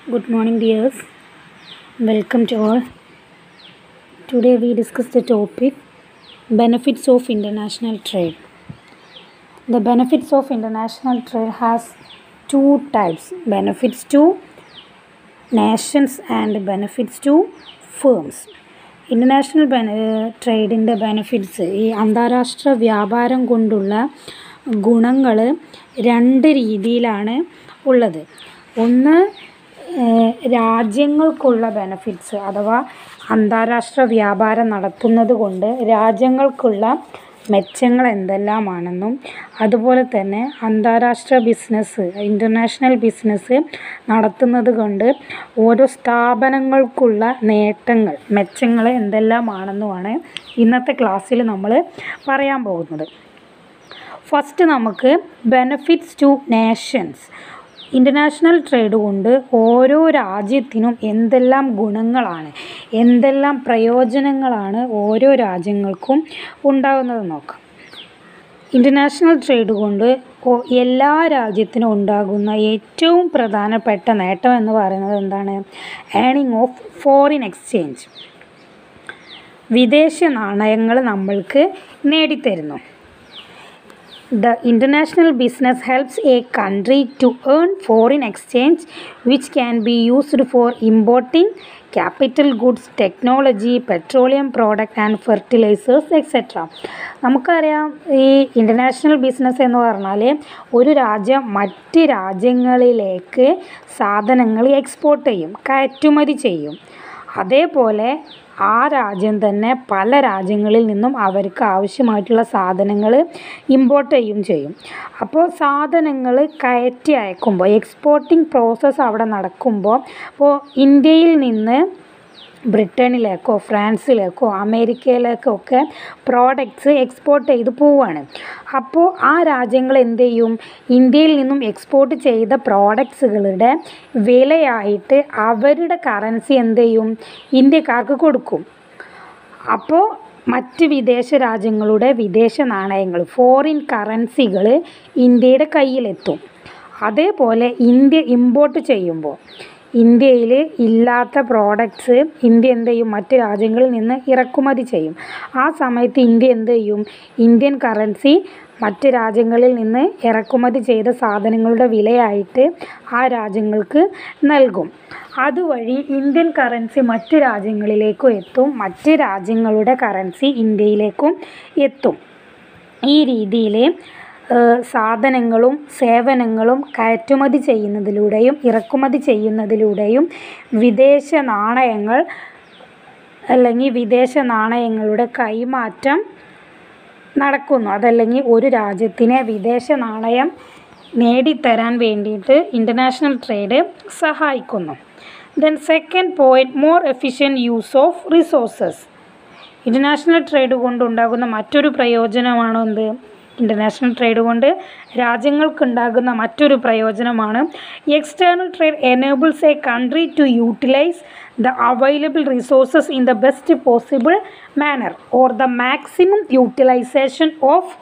Good morning, dears. Welcome to all. Today we discuss the topic benefits of international trade. The benefits of international trade has two types benefits to nations and benefits to firms. International ബെന ട്രേഡിൻ്റെ benefits ഈ അന്താരാഷ്ട്ര വ്യാപാരം കൊണ്ടുള്ള ഗുണങ്ങൾ രണ്ട് രീതിയിലാണ് ഉള്ളത് ഒന്ന് ഏഹ്, രാജ്യങ്ങൾക്കുള്ള ബെനഫിറ്റ്സ് അഥവാ അന്താരാഷ്ട്ര വ്യാപാരം നടത്തുന്നത് കൊണ്ട് രാജ്യങ്ങൾക്കുള്ള മെച്ചങ്ങൾ എന്തെല്ലാമാണെന്നും അതുപോലെ തന്നെ അന്താരാഷ്ട്ര ബിസിനസ് ഇൻ്റർനാഷണൽ ബിസിനസ് നടത്തുന്നത് കൊണ്ട് ഓരോ സ്ഥാപനങ്ങൾക്കുള്ള നേട്ടങ്ങൾ മെച്ചങ്ങൾ എന്തെല്ലാമാണെന്നുമാണ് ഇന്നത്തെ ക്ലാസ്സിൽ നമ്മൾ പറയാൻ പോകുന്നത് ഫസ്റ്റ് നമുക്ക് benefits to nations international trade കൊണ്ട് ഓരോ രാജ്യത്തിനും എന്തെല്ലാം ഗുണങ്ങളാണ് എന്തെല്ലാം പ്രയോജനങ്ങളാണ് ഓരോ രാജ്യങ്ങൾക്കും ഉണ്ടാകുന്നത് നോക്കാം ഇൻ്റർനാഷണൽ ട്രേഡ് കൊണ്ട് ഒ- എല്ലാ രാജ്യത്തിനും ഉണ്ടാകുന്ന ഏറ്റവും പ്രധാനപ്പെട്ട നേട്ടം എന്ന് പറയുന്നത് എന്താണ് ഏണിംഗ് ഓഫ് ഫോറിൻ എക്സ്ചേഞ്ച് വിദേശ നാണയങ്ങൾ നമ്മൾക്ക് നേടിത്തരുന്നു The international business helps a country to earn foreign exchange which can be used for importing capital goods, technology, petroleum product and fertilizers etc. നമുക്കറിയാം ഈ ഇൻ്റർനാഷണൽ ബിസിനസ് എന്ന് പറഞ്ഞാൽ ഒരു രാജ്യം മറ്റ് രാജ്യങ്ങളിലേക്ക് സാധനങ്ങൾ എക്സ്പോർട്ട് ചെയ്യും കയറ്റുമതി ചെയ്യും അതേപോലെ ആ രാജ്യം തന്നെ പല രാജ്യങ്ങളിൽ നിന്നും അവർക്ക് ആവശ്യമായിട്ടുള്ള സാധനങ്ങൾ ഇമ്പോർട്ട് ചെയ്യും ചെയ്യും അപ്പോൾ സാധനങ്ങൾ കയറ്റി അയക്കുമ്പോൾ എക്സ്പോർട്ടിംഗ് പ്രോസസ്സ് അവിടെ നടക്കുമ്പോൾ ഇപ്പോൾ ഇന്ത്യയിൽ നിന്ന് ബ്രിട്ടനിലേക്കോ ഫ്രാൻസിലേക്കോ അമേരിക്കയിലേക്കോ ഒക്കെ പ്രോഡക്റ്റ്സ് എക്സ്പോർട്ട് ചെയ്ത് പോവുകയാണ് അപ്പോൾ ആ രാജ്യങ്ങൾ എന്ത് ചെയ്യും ഇന്ത്യയിൽ നിന്നും എക്സ്പോർട്ട് ചെയ്ത പ്രോഡക്ട്സുകളുടെ വിലയായിട്ട് അവരുടെ കറൻസി എന്ത് ചെയ്യും ഇന്ത്യക്കാർക്ക് കൊടുക്കും അപ്പോൾ മറ്റ് വിദേശ രാജ്യങ്ങളുടെ വിദേശ നാണയങ്ങൾ ഫോറിൻ കറൻസികൾ ഇന്ത്യയുടെ കയ്യിലെത്തും അതേപോലെ ഇന്ത്യ ഇമ്പോർട്ട് ചെയ്യുമ്പോൾ ഇന്ത്യയിൽ ഇല്ലാത്ത പ്രോഡക്ട്സ് ഇന്ത്യ എന്ത് ചെയ്യും മറ്റ് രാജ്യങ്ങളിൽ നിന്ന് ഇറക്കുമതി ചെയ്യും ആ സമയത്ത് ഇന്ത്യ എന്ത് ചെയ്യും ഇന്ത്യൻ കറൻസി മറ്റ് രാജ്യങ്ങളിൽ നിന്ന് ഇറക്കുമതി ചെയ്ത സാധനങ്ങളുടെ വിലയായിട്ട് ആ രാജ്യങ്ങൾക്ക് നൽകും അതുവഴി ഇന്ത്യൻ കറൻസി മറ്റ് രാജ്യങ്ങളിലേക്കും എത്തും മറ്റ് രാജ്യങ്ങളുടെ കറൻസി ഇന്ത്യയിലേക്കും എത്തും ഈ രീതിയിൽ സാധനങ്ങളും സേവനങ്ങളും കയറ്റുമതി ചെയ്യുന്നതിലൂടെയും ഇറക്കുമതി ചെയ്യുന്നതിലൂടെയും വിദേശ നാണയങ്ങൾ അല്ലെങ്കിൽ വിദേശ നാണയങ്ങളുടെ കൈമാറ്റം നടക്കുന്നു അതല്ലെങ്കിൽ ഒരു രാജ്യത്തിന് വിദേശ നാണയം നേടിത്തരാൻ വേണ്ടിയിട്ട് ഇൻ്റർനാഷണൽ ട്രേഡ് സഹായിക്കുന്നു then second point more efficient use of resources international trade കൊണ്ടുണ്ടാകുന്ന മറ്റൊരു പ്രയോജനമാണ് എന്ത് ഇൻ്റർനാഷണൽ ട്രേഡ് കൊണ്ട് രാജ്യങ്ങൾക്കുണ്ടാകുന്ന മറ്റൊരു പ്രയോജനമാണ് external trade enables a country to utilise the available resources in the best possible manner or the maximum utilisation of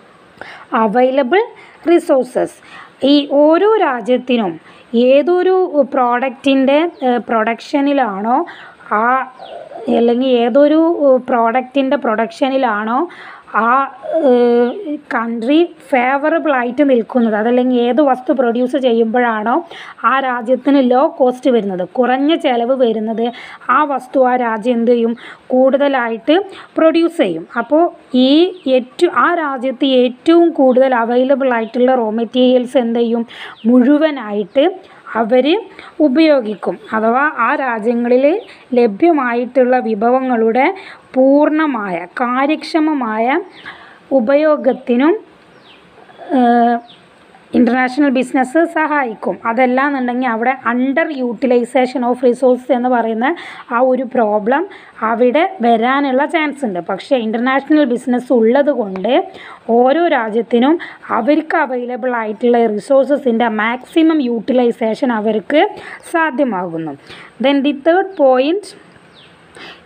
available resources ഈ ഓരോ രാജ്യത്തിനും ഏതൊരു പ്രോഡക്റ്റിൻ്റെ പ്രൊഡക്ഷനിലാണോ ആ അല്ലെങ്കിൽ ഏതൊരു പ്രോഡക്റ്റിൻ്റെ പ്രൊഡക്ഷനിലാണോ ആ കൺട്രി ഫേവറബിൾ ആയിട്ട് നിൽക്കുന്നത് അതല്ലെങ്കിൽ ഏത് വസ്തു പ്രൊഡ്യൂസ് ചെയ്യുമ്പോഴാണോ ആ രാജ്യത്തിന് ലോ കോസ്റ്റ് വരുന്നത് കുറഞ്ഞ ചിലവ് വരുന്നത് ആ വസ്തു ആ രാജ്യം എന്ത് ചെയ്യും കൂടുതലായിട്ട് പ്രൊഡ്യൂസ് ചെയ്യും അപ്പോൾ ഈ ഏറ്റവും ആ രാജ്യത്ത് ഏറ്റവും കൂടുതൽ അവൈലബിൾ ആയിട്ടുള്ള റോ മെറ്റീരിയൽസ് എന്ത് ചെയ്യും മുഴുവനായിട്ട് അവർ ഉപയോഗിക്കും അഥവാ ആ രാജ്യങ്ങളിൽ ലഭ്യമായിട്ടുള്ള വിഭവങ്ങളുടെ പൂർണ്ണമായ കാര്യക്ഷമമായ ഉപയോഗത്തിനും ഇൻ്റർനാഷണൽ ബിസിനസ് സഹായിക്കും അതല്ലാന്നുണ്ടെങ്കിൽ അവിടെ അണ്ടർ യൂട്ടിലൈസേഷൻ ഓഫ് റിസോഴ്സ് എന്ന് പറയുന്ന ആ ഒരു പ്രോബ്ലം അവിടെ വരാനുള്ള ചാൻസ് ഉണ്ട് പക്ഷേ ഇൻ്റർനാഷണൽ ബിസിനസ് ഉള്ളത് കൊണ്ട് ഓരോ രാജ്യത്തിനും അവർക്ക് അവൈലബിൾ ആയിട്ടുള്ള റിസോഴ്സസിൻ്റെ മാക്സിമം യൂട്ടിലൈസേഷൻ അവർക്ക് സാധ്യമാകുന്നു then the third point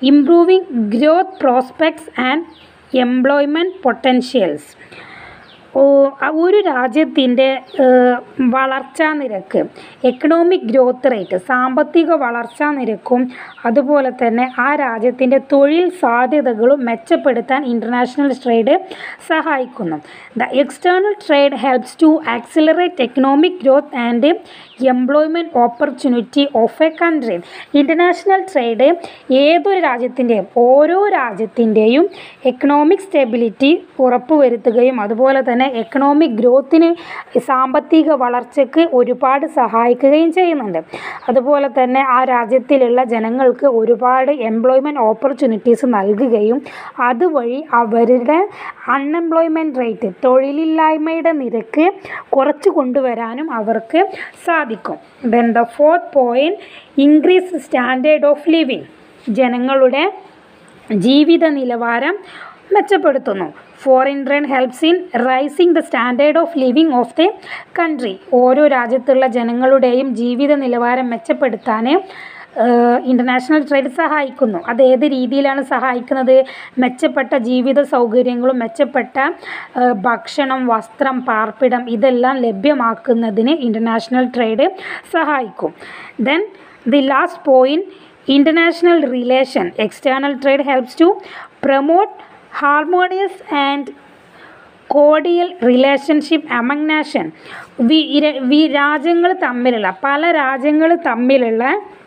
improving growth prospects and employment potentials ഓ- ആ ഒരു രാജ്യത്തിൻ്റെ വളർച്ചാ നിരക്ക് എക്കണോമിക് ഗ്രോത്ത് റേറ്റ് സാമ്പത്തിക വളർച്ചാ നിരക്കും അതുപോലെ തന്നെ ആ രാജ്യത്തിൻ്റെ തൊഴിൽ സാധ്യതകളും മെച്ചപ്പെടുത്താൻ ഇൻ്റർനാഷണൽ ട്രേഡ് സഹായിക്കുന്നു the external trade helps to accelerate economic growth and employment opportunity of a country international trade ഏതൊരു രാജ്യത്തിൻ്റെയും ഓരോ രാജ്യത്തിൻ്റെയും എക്കണോമിക് സ്റ്റെബിലിറ്റി ഉറപ്പുവരുത്തുകയും അതുപോലെ തന്നെ എക്കണോമിക് ഗ്രോത്തിന് സാമ്പത്തിക വളർച്ചയ്ക്ക് ഒരുപാട് സഹായിക്കുകയും ചെയ്യുന്നുണ്ട് അതുപോലെ തന്നെ ആ രാജ്യത്തിലുള്ള ജനങ്ങൾക്ക് ഒരുപാട് എംപ്ലോയ്മെൻറ്റ് ഓപ്പർച്യൂണിറ്റീസ് നൽകുകയും അതുവഴി അവരുടെ അൺഎംപ്ലോയ്മെൻറ്റ് റേറ്റ് തൊഴിലില്ലായ്മയുടെ നിരക്ക് കുറച്ച് കൊണ്ടുവരാനും അവർക്ക് സാധിക്കും then the fourth point increase standard of living ജനങ്ങളുടെ ജീവിത നിലവാരം മെച്ചപ്പെടുത്തുന്നു foreign trade helps in rising the standard of living of the country ഓരോ രാജ്യത്തുള്ള ജനങ്ങളുടെയും ജീവിത നിലവാരം മെച്ചപ്പെടുത്താൻ ഇൻ്റർനാഷണൽ ട്രേഡ് സഹായിക്കുന്നു അത് ഏത് രീതിയിലാണ് സഹായിക്കുന്നത് മെച്ചപ്പെട്ട ജീവിത സൗകര്യങ്ങളും മെച്ചപ്പെട്ട ആ, ഭക്ഷണം വസ്ത്രം പാർപ്പിടം ഇതെല്ലാം ലഭ്യമാക്കുന്നതിന് ഇൻ്റർനാഷണൽ ട്രേഡ് സഹായിക്കും then the last point international relation external trade helps to promote harmonious and cordial relationship among nation വി ഇര- വി രാജ്യങ്ങൾ തമ്മിലുള്ള പല രാജ്യങ്ങൾ തമ്മിലുള്ള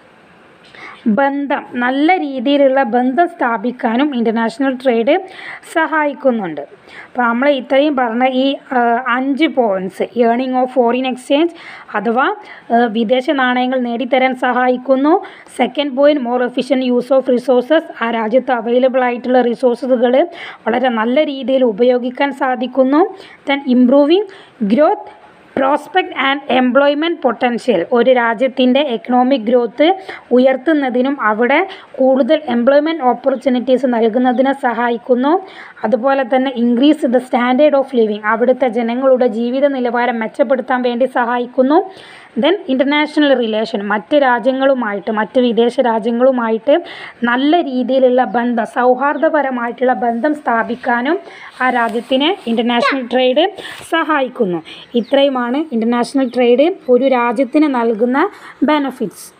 ബന്ധം നല്ല രീതിയിലുള്ള ബന്ധം സ്ഥാപിക്കാനും ഇൻ്റർനാഷണൽ ട്രേഡ് സഹായിക്കുന്നുണ്ട് അപ്പോൾ നമ്മൾ ഇത്രയും പറഞ്ഞ ഈ ആ, അഞ്ച് points earning of foreign exchange അഥവാ ആ, വിദേശ നാണയങ്ങൾ നേടിത്തരാൻ സഹായിക്കുന്നു second point more efficient use of resources ആ രാജ്യത്ത് അവൈലബിൾ ആയിട്ടുള്ള റിസോഴ്സസുകൾ വളരെ നല്ല രീതിയിൽ ഉപയോഗിക്കാൻ സാധിക്കുന്നു then improving growth prospect and employment potential ഒരു രാജ്യത്തിൻ്റെ എക്കണോമിക് ഗ്രോത്ത് ഉയർത്തുന്നതിനും അവിടെ കൂടുതൽ എംപ്ലോയ്മെൻറ്റ് ഓപ്പർച്യൂണിറ്റീസ് നൽകുന്നതിന് സഹായിക്കുന്നു അതുപോലെ തന്നെ increase the standard of living അവിടുത്തെ ജനങ്ങളുടെ ജീവിത നിലവാരം മെച്ചപ്പെടുത്താൻ വേണ്ടി സഹായിക്കുന്നു ദെൻ ഇൻ്റർനാഷണൽ റിലേഷൻ മറ്റ് രാജ്യങ്ങളുമായിട്ട് മറ്റ് വിദേശ രാജ്യങ്ങളുമായിട്ട് നല്ല രീതിയിലുള്ള ബന്ധം സൗഹാർദ്ദപരമായിട്ടുള്ള ബന്ധം സ്ഥാപിക്കാനും ആ രാജ്യത്തിന് ഇൻ്റർനാഷണൽ ട്രേഡ് സഹായിക്കുന്നു ഇത്രയുമാണ് ഇൻ്റർനാഷണൽ ട്രേഡ് ഒരു രാജ്യത്തിന് നൽകുന്ന ബെനഫിറ്റ്സ്